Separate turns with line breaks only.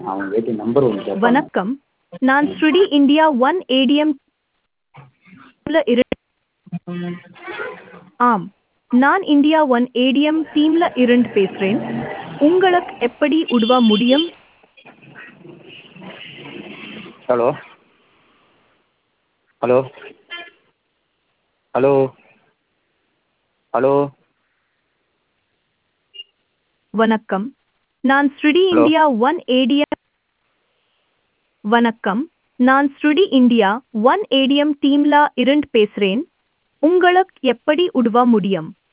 அவன் ATM number ஒன்று கேட்பான்
வணக்கம் நான் ஸ்ருடி இந்தியா ஒன் ஏடிஎம் ஆம் நான் இந்தியா ஒன் ஏடிஎம் டீம்ல இருந்து பேசுறேன் உங்களுக்கு எப்படி உதவ முடியும்
ஹலோ ஹலோ ஹலோ ஹலோ
வணக்கம் நான் ஸ்ருடி
Hello.
இந்தியா ஒன் ஏடிஎம் வணக்கம் நான் ஸ்ருடி இந்தியா ஒன் ஏடிஎம் டீம்ல இருந்து பேசுறேன் உங்களுக்கு எப்படி உதவ முடியும்